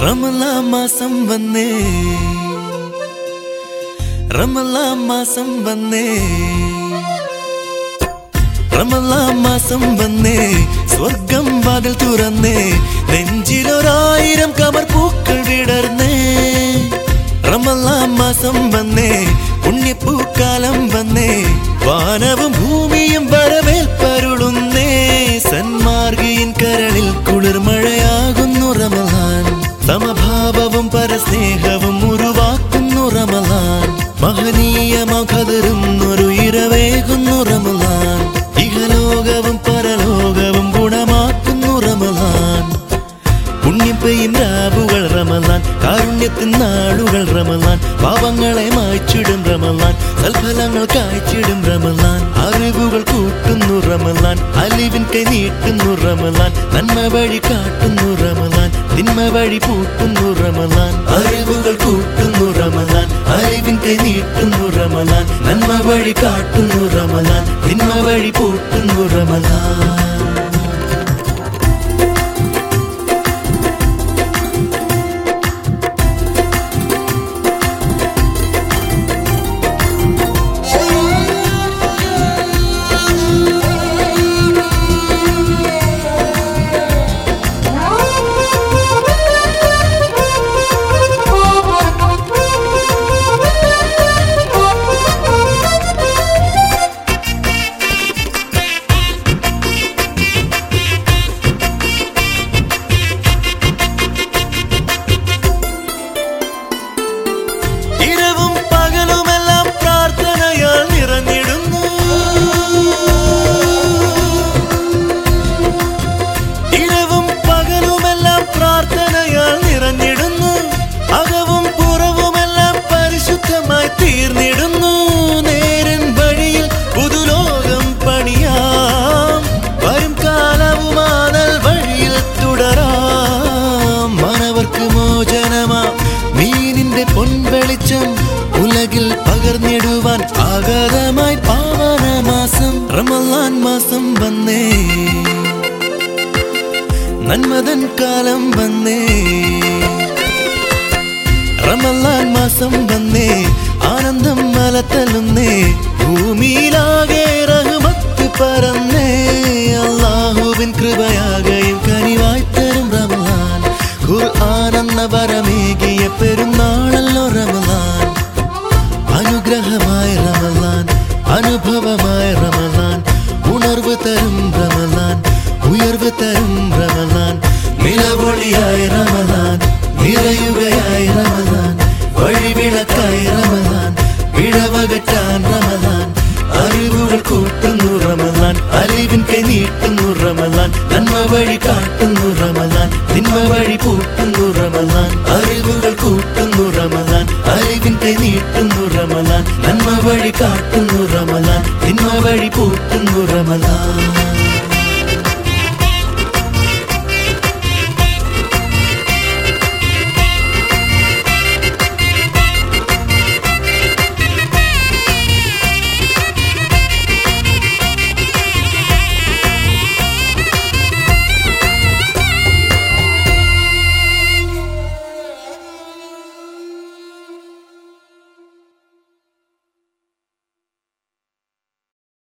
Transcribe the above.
റമലാ മാസം വന്നേ റമലാ മാസം വന്നേ റമലാ മാസം വന്നേ സ്വർഗം വാതിൽ തുറന്നേ നെഞ്ചിലൊരായിരം കമർ പൂക്കൾ വിടർന്നേ റമലാ മാസം വന്നേ പുണ്യപ്പൂക്കാലം വന്നേ വാനവും ഭൂമിയും വരവേൽപ്പരുളുന്നേ സന്മാർഗിയിൻ കരളിൽ കുളിർമഴയാകുന്നു റമലാൻ സമഭാവവും പരസ്നേഹവും ഉരുവാക്കുന്നു റമലാൻ മഹനീയമകതിരുന്നൊരു ഇരവേകുന്നു റമലാൻ ഇഹലോകവും പരലോകവും ഗുണമാക്കുന്നു റമലാൻ പുണ്യം പെയ്യും രാവുകൾ റമലാൻ കാരുണ്യത്തിൻ നാളുകൾ റമലാൻ പാപങ്ങളെ മായ്ച്ചിടും റമലാൻ സൽഫലങ്ങൾ കായ്ച്ചിടും റമലാൻ അറിവുകൾ കൂട്ടുന്നു റമലാൻ അലിവിൻ കൈ നീട്ടുന്നു റമലാൻ നന്മ വഴി കാട്ടുന്നു റമലാൻ തിന്മ വഴി പൂട്ടുന്നു റമലാൻ അറിവുകൾ കൂട്ടുന്നു റമലാൻ അറിവിൻ കൈ നീട്ടുന്നു റമലാൻ നന്മ വഴി കാട്ടുന്നു റമലാൻ തിന്മ വഴി പൂട്ടുന്നു റമലാൻ ഇരവും പകലുമെല്ലാം പ്രാർത്ഥനയാൽ നിറഞ്ഞിടുന്നു ഇരവും പകലുമെല്ലാം പ്രാർത്ഥനയാൽ നിറഞ്ഞിടുന്നു അകവും പുറവുമെല്ലാം പരിശുദ്ധമായി തീർന്നിടുന്നു നേരൻ വഴിയിൽ പുതുലോകം പണിയാം വരും കാലവുമാനൽ വഴിയിൽ തുടരാം മാനവർക്ക് മോചനമാം മീനിന്റെ പൊൻവെളിച്ചം ഉലകിൽ പകർന്നിടുവാൻ ആഗതമായി പാവന മാസം റമലാൻ മാസം വന്നേ നന്മതൻ കാലം വന്നേ റമലാൻ മാസം വന്നേ ആനന്ദം മലത്തലുന്നേ ഭൂമിയിലാകെ റഹ്മത്ത് പറന്നേ അള്ളാഹുവിൻ കൃപയാകയും കനിവായി തരും റമലാൻ ഖുർആനെന്ന വരമേകിയ പെരുന്നാളല്ലോ റമലാൻ അനുഗ്രഹമായ റമലാൻ അനുഭവമായ റമലാൻ ഉണർവ് തരും റമലാൻ ഉയർവ് തരും റമലാൻ നിലവൊളിയായ റമലാൻ നിറയുകയായ റമലാൻ വഴിവിളക്കായ റമലാൻ വിടവകറ്റാൻ റമലാൻ അറിവുകൾ കൂട്ടുന്നു റമലാൻ അലിവിൻ കൈ നീട്ടുന്നു റമലാൻ നന്മ വഴി കാട്ടുന്നു റമലാൻ തിന്മ വഴി പൂട്ടുന്നു റമലാൻ അറിവുകൾ കൂട്ടുന്നു റമലാൻ അറിവിൻ കൈ നീട്ടുന്നു റമലാൻ നന്മ വഴി കാട്ടുന്നു റമലാൻ തിന്മ വഴി പൂട്ടുന്നു റമലാൻ